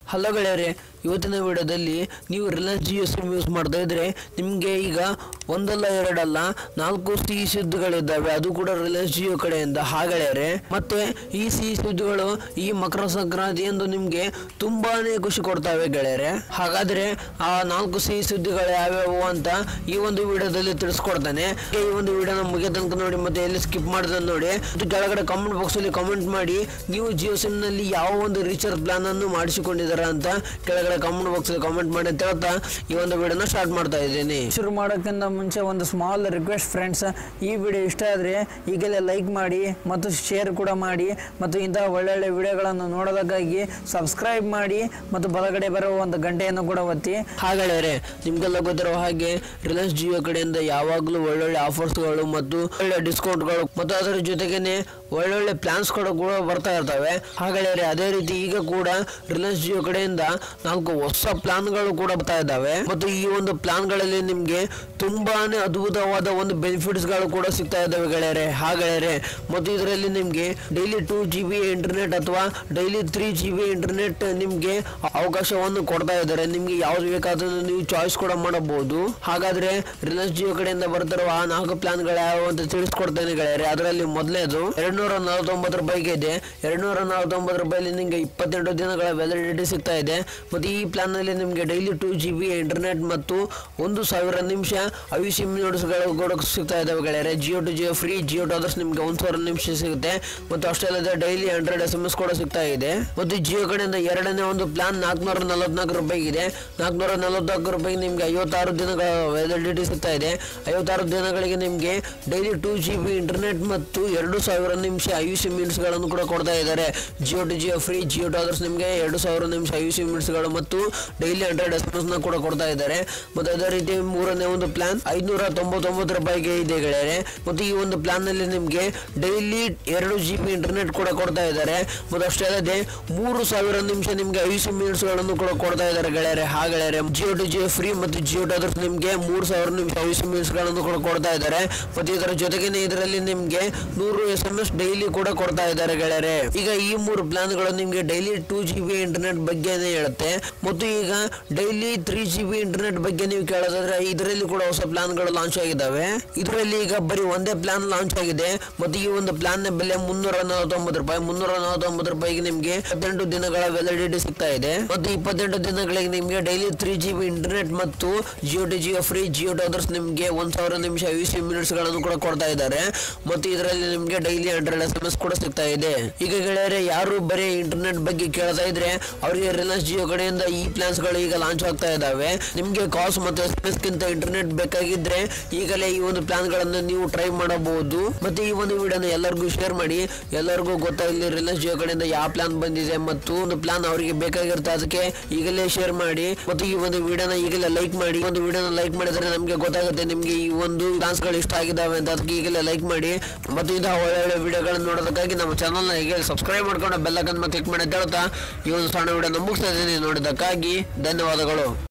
hello ಗೆಳೆಯರೆ ಇವತ್ತಿನ ವಿಡಿಯೋದಲ್ಲಿ ನೀವು ರಿಲಯನ್ಸ್ ಜಿಯೋ ಸಿಮ್ ಯೂಸ್ ಮಾಡ್ತಾ ಇದ್ರೆ ನಿಮಗೆ ಈಗ ಒಂದಲ್ಲ ಎರಡಲ್ಲ ನಾಲ್ಕು ಸಿಹಿ ಸುದ್ದಿಗಳಿದ್ದಾವೆ ಅದು ಕೂಡ ರಿಲಯನ್ಸ್ ಜಿಯೋ ಕಡೆಯಿಂದ ಹಾ ಗೆಳೆಯರೆ ಮತ್ತೆ ಈ ಸಿಹಿ ಸುದ್ದಿಗಳು ಈ ಮಕರ ಸಂಕ್ರಾಂತಿಯಂದು ನಿಮಗೆ ತುಂಬಾನೇ ಖುಷಿ ಕೊಡ್ತವೆ ಗೆಳೆಯರೆ ಹಾಗಾದ್ರೆ ಆ ನಾಲ್ಕು ಸಿಹಿ ಸುದ್ದಿಗಳು ಯಾವ್ಯಾವು ಅಂತ ಈ ಒಂದು ವಿಡಿಯೋದಲ್ಲಿ ತಿಳಿಸ್ಕೊಡ್ತಾನೆ ಈ ಒಂದು ವಿಡಿಯೋನ ಮುಗಿಯ ತನಕ ನೋಡಿ ಮತ್ತೆ ಎಲ್ಲಿ ಸ್ಕಿಪ್ ಮಾಡಿದ್ರೆ ನೋಡಿ ಮತ್ತು ಕೆಳಗಡೆ ಕಾಮೆಂಟ್ ಬಾಕ್ಸ್ ಅಲ್ಲಿ ಕಾಮೆಂಟ್ ಮಾಡಿ ನೀವು ಜಿಯೋ ಸಿಮ್ ನಲ್ಲಿ ಯಾವ ಒಂದು ರೀಚಾರ್ಜ್ ಪ್ಲಾನ್ ಅನ್ನು ಮಾಡಿಸಿಕೊಂಡಿದ್ದೀರಾ ಅಂತ ಕೆಳಗಡೆ ಕಾಮೆಂಟ್ ಬಾಕ್ಸ್ ಅಲ್ಲಿ ಕಾಮೆಂಟ್ ಮಾಡಿ ಅಂತ ಹೇಳ್ತಾ ಈ ಒಂದು ವಿಡಿಯೋನ ಸ್ಟಾರ್ಟ್ ಮಾಡ್ತಾ ಇದ್ದೀನಿ ಶುರು ಮಾಡೋಕ್ಕಿಂತ ಮುಂಚೆ ಒಂದು ಸ್ಮಾಲ್ ರಿಕ್ವೆಸ್ಟ್ ಫ್ರೆಂಡ್ಸ್ ಈ ವಿಡಿಯೋ ಇಷ್ಟ ಆದರೆ ಈಗಲೇ ಲೈಕ್ ಮಾಡಿ ಮತ್ತು ಶೇರ್ ಕೂಡ ಮಾಡಿ ಮತ್ತು ಇಂತಹ ಒಳ್ಳೊಳ್ಳೆ ವಿಡಿಯೋಗಳನ್ನು ನೋಡೋದಕ್ಕಾಗಿ ಸಬ್ಸ್ಕ್ರೈಬ್ ಮಾಡಿ ಮತ್ತು ಬಲಗಡೆ ಬರುವ ಒಂದು ಗಂಟೆಯನ್ನು ಕೂಡ ಒತ್ತಿ ಹಾಗಾದರೆ ನಿಮ್ಗೆಲ್ಲ ಗೊತ್ತಿರೋ ಹಾಗೆ ರಿಲಯನ್ಸ್ ಜಿಯೋ ಕಡೆಯಿಂದ ಯಾವಾಗಲೂ ಒಳ್ಳೊಳ್ಳೆ ಆಫರ್ಸ್ಗಳು ಮತ್ತು ಒಳ್ಳೆ ಡಿಸ್ಕೌಂಟ್ಗಳು ಮತ್ತು ಅದರ ಜೊತೆಗೇನೆ ಒಳ್ಳೊಳ್ಳೆ ಪ್ಲಾನ್ಸ್ಗಳು ಕೂಡ ಬರ್ತಾ ಇರ್ತವೆ ಹಾಗಾದರೆ ಅದೇ ರೀತಿ ಈಗ ಕೂಡ ರಿಲಯನ್ಸ್ ಜಿಯೋ ಕಡೆಯಿಂದ ನಾಲ್ಕು ಹೊಸ ಪ್ಲಾನ್ಗಳು ಕೂಡ ಬರ್ತಾ ಇದ್ದಾವೆ ಮತ್ತು ಈ ಒಂದು ಪ್ಲಾನ್ಗಳಲ್ಲಿ ನಿಮಗೆ ತುಂಬಾನೇ ಅದ್ಭುತವಾದ ಒಂದು ಬೆನಿಫಿಟ್ಸ್ಗಳು ಕೂಡ ಸಿಗ್ತಾ ಇದ್ದಾವೆ ಗೆಳೆಯರೆ ಹಾ ಗೆಳೆಯರೆ ಮತ್ತು ಇದರಲ್ಲಿ ನಿಮಗೆ daily two G B internet ಅಥವಾ daily three G B internet ನಿಮಗೆ ಅವಕಾಶವನ್ನು ಕೊಡ್ತಾ ಇದ್ದಾರೆ ನಿಮಗೆ ಯಾವ್ದು ಬೇಕಾದ್ರೂ ನೀವು ಚಾಯ್ಸ್ ಕೂಡ ಮಾಡಬಹುದು ಹಾಗಾದ್ರೆ ರಿಲಯನ್ಸ್ ಜಿಯೋ ಕಡೆಯಿಂದ ಬರ್ತಿರುವ ಆ ನಾಲ್ಕು ಪ್ಲಾನ್ಗಳು ಯಾವ ಅಂತ ತಿಳಿಸ್ಕೊಡ್ತೇನೆ ಗೆಳೆಯರೆ ಅದರಲ್ಲಿ ಮೊದಲನೇದು ಎರಡ್ನೂರ ನಲವತ್ತೊಂಬತ್ತು ರೂಪಾಯಿಗೆ ಇದೆ ಎರಡ್ನೂರ ನಲವತ್ತೊಂಬತ್ತು ರೂಪಾಯಲ್ಲಿ ನಿಮಗೆ ಇಪ್ಪತ್ತೆಂಟು ದಿನಗಳ ವ್ಯಾಲಿಡಿಟಿ ಸಿಗ್ತಾ ಇದೆ ಮತ್ತು ಈ ಪ್ಲಾನ್ ನಲ್ಲಿ ನಿಮಗೆ daily two G B internet ಮತ್ತು ಒಂದು ಸಾವಿರ ನಿಮಿಷ ಐ ಸಿಮ್ ನೋಟ್ಸ್ಗಳು ಕೂಡ ಸಿಗ್ತಾ ಇದಾವೆ ಗೆಳೆಯರೆ Jio to Jio free Jio to others ನಿಮಗೆ ಒಂದು ಸಾವಿರ ನಿಮಿಷ ಸಿಗುತ್ತೆ ಮತ್ತು ಅಷ್ಟೇ ಅಲ್ಲದೆ daily hundred S M S ಕೂಡ ಸಿಗ್ತಾ ಇದೆ ಮತ್ತು ಜಿಯೋ ಕಡೆಯಿಂದ ಎರಡನೇ ಒಂದು ಪ್ಲಾನ್ ನಾಲ್ಕುನೂರ ನಲವತ್ನಾಲ್ಕು ರೂಪಾಯಿಗೆ ಇದೆ ನಾಲ್ಕುನೂರ ನಲವತ್ನಾಲ್ಕು ರೂಪಾಯಿಗೆ ನಿಮಗೆ ಐವತ್ತಾರು ದಿನಗಳ ವ್ಯಾಲಿಡಿಟಿ ಸಿಗ್ತಾ ಇದೆ ಐವತ್ತಾರು ದಿನಗಳಿಗೆ ನಿಮಗೆ daily two G B internet ಮತ್ತು ಎರಡು ಸಾವಿರ ನಿಮಿಷ ಐ ಸಿ ಮಿನಿಟ್ಸ್ಗಳನ್ನು ಕೂಡ ಕೊಡ್ತಾ ಇದ್ದಾರೆ Jio to Jio free Jio to others ನಿಮಗೆ ಎರಡು ಸಾವಿರ ನಿಮಿಷ ಐ ಸಿ ಮಿನಿಟ್ಸ್ಗಳು ಮತ್ತು ಡೈಲಿ ಹಂಡ್ರೆಡ್ ಎಸ್ ಎಂ ನ ಕೂಡ ಕೊಡ್ತಾ ಇದ್ದಾರೆ ಮತ್ತು ಅದೇ ರೀತಿ ಮೂರನೇ ಒಂದು ಪ್ಲಾನ್ ಐದುನೂರ ತೊಂಬತ್ತೊಂಬತ್ತು ರೂಪಾಯಿಗೆ ಇದೆ ಗೆಳೆಯರೆ ಮತ್ತು ಈ ಒಂದು ಪ್ಲಾನ್ ನಲ್ಲಿ ನಿಮಗೆ ಡೈಲಿ ಎರಡು ಜಿ ಬಿ ಇಂಟರ್ನೆಟ್ ಕೂಡ ಕೊಡ್ತಾ ಇದ್ದಾರೆ ಮತ್ತು ಅಷ್ಟೇ ಅಲ್ಲದೆ ಮೂರು ಸಾವಿರ ನಿಮಿಷ ನಿಮಗೆ ಐ ಸಿ ಮಿನಿಟ್ಸ್ ಗಳನ್ನು ಕೂಡ ಕೊಡ್ತಾ ಇದ್ದಾರೆ ಗೆಳೆಯರೆ ಹಾ ಗೆಳೆಯರೆ ಜಿಯೋ ಟು ಜಿಯೋ ಫ್ರೀ ಮತ್ತು ಜಿಯೋ ಟು ಅದರ್ಸ್ ನಿಮಗೆ ಮೂರು ಸಾವಿರ ನಿಮಿಷ ಐ ಸಿ ಮಿನಿಟ್ಸ್ ಗಳನ್ನು ಕೂಡ ಕೊಡ್ತಾ ಇದ್ದಾರೆ ಮತ್ತು ಇದರ ಜೊತೆಗೇನೆ ಇದರಲ್ಲಿ ನಿಮಗೆ ನೂರು ಎಸ್ ಎಂ ಎಸ್ ಡೈಲಿ ಕೂಡ ಕೊಡ್ತಾ ಇದ್ದಾರೆ ಗೆಳೆಯರೆ ಈಗ ಈ ಮೂರು ಪ್ಲಾನ್ಗಳು ನಿಮಗೆ daily two G B internet ಬಗ್ಗೆನೇ ಹೇಳುತ್ತೆ ಮತ್ತು ಈಗ daily three G B internet ಬಗ್ಗೆ ನೀವು ಕೇಳೋದಾದ್ರೆ ಇದರಲ್ಲಿ ಕೂಡ ಹೊಸ ಪ್ಲಾನ್ಗಳು ಲಾಂಚ್ ಆಗಿದ್ದಾವೆ ಇದರಲ್ಲಿ ಈಗ ಬರೀ ಒಂದೇ ಪ್ಲಾನ್ ಲಾಂಚ್ ಆಗಿದೆ ಮತ್ತು ಈ ಒಂದು ಪ್ಲಾನ್ ನ ಬೆಲೆ ಮುನ್ನೂರ ನಲವತ್ತೊಂಬತ್ತು ರೂಪಾಯಿ ಮುನ್ನೂರ ನಲವತ್ತೊಂಬತ್ತು ರೂಪಾಯಿಗೆ ನಿಮಗೆ ಇಪ್ಪತ್ತೆಂಟು ದಿನಗಳ ವ್ಯಾಲಿಡಿಟಿ ಸಿಗ್ತಾ ಇದೆ ಮತ್ತು ಇಪ್ಪತ್ತೆಂಟು ದಿನಗಳಿಗೆ ನಿಮಗೆ daily three G B internet ಮತ್ತು Jio to Jio free Jio others ನಿಮಗೆ ಒಂದ್ ಸಾವಿರ ನಿಮಿಷ ಐ ಸಿ ಮಿನಿಟ್ಸ್ ಗಳನ್ನು ಕೂಡ ಕೊಡ್ತಾ ಇದ್ದಾರೆ ಮತ್ತು ಇದರಲ್ಲಿ ನಿಮಗೆ daily hundred S M S ಕೂಡ ಸಿಗ್ತಾ ಇದೆ ಈಗ ಗೆಳೆಯರೆ ಯಾರು ಬರೀ ಇಂಟರ್ನೆಟ್ ಬಗ್ಗೆ ಕೇಳ್ತಾ ಇದ್ರೆ ಅವರಿಗೆ ರಿಲಯನ್ಸ್ ಜಿಯೋ ಕಡೆಯಿಂದ ಈ ಪ್ಲಾನ್ಸ್ ಗಳು ಈಗ ಲಾಂಚ್ ಆಗ್ತಾ ಇದಾವೆ ನಿಮಗೆ ಕಾಲ್ಸ್ ಮತ್ತು ಎಸ್ ಎಂ ಎಸ್ ಗಿಂತ ಇಂಟರ್ನೆಟ್ ಬೇಕಾಗಿದ್ರೆ ಈಗಲೇ ಈ ಒಂದು ಪ್ಲಾನ್ ಗಳನ್ನು ನೀವು ಟ್ರೈ ಮಾಡಬಹುದು ಮತ್ತೆ ಈ ಒಂದು ವಿಡಿಯೋನ ಎಲ್ಲರಿಗೂ ಶೇರ್ ಮಾಡಿ ಎಲ್ಲರಿಗೂ ಗೊತ್ತಾಗಲಿ ರಿಲಯನ್ಸ್ ಜಿಯೋ ಕಡೆಯಿಂದ ಯಾವ ಪ್ಲಾನ್ ಬಂದಿದೆ ಮತ್ತು ಒಂದು ಪ್ಲಾನ್ ಅವರಿಗೆ ಬೇಕಾಗಿರುತ್ತೆ ಅದಕ್ಕೆ ಈಗಲೇ ಶೇರ್ ಮಾಡಿ ಮತ್ತು ಈ ಒಂದು ವಿಡಿಯೋನ ಈಗಲೇ ಲೈಕ್ ಮಾಡಿ ಒಂದು ವಿಡಿಯೋನ ಲೈಕ್ ಮಾಡಿದ್ರೆ ನಮಗೆ ಗೊತ್ತಾಗುತ್ತೆ ನಿಮಗೆ ಈ ಒಂದು ಪ್ಲಾನ್ಸ್ ಗಳು ಇಷ್ಟ ಆಗಿದ್ದಾವೆ ಅಂತ ಅದಕ್ಕೆ ಈಗಲೇ ಲೈಕ್ ಮಾಡಿ ಮತ್ತು ಇಂತಹ ಒಳ್ಳೊಳ್ಳೆ ವಿಡಿಯೋಗಳನ್ನು ನೋಡೋದಕ್ಕಾಗಿ ನಮ್ಮ ಚಾನಲ್ನ ಈಗ ಸಬ್ಸ್ಕ್ರೈಬ್ ಮಾಡ್ಕೊಂಡು ಬೆಲ್ ಐಕನ್ ಕ್ಲಿಕ್ ಮಾಡಿ ಅಂತ ಹೇಳ್ತಾ ಈ ಒಂದು ಸಣ್ಣ ವಿಡಿಯೋನ ಮುಗಿಸ್ತಾ ಇದ್ದೀನಿ ನೋಡಿದ್ದಕ್ಕಾಗಿ ಧನ್ಯವಾದಗಳು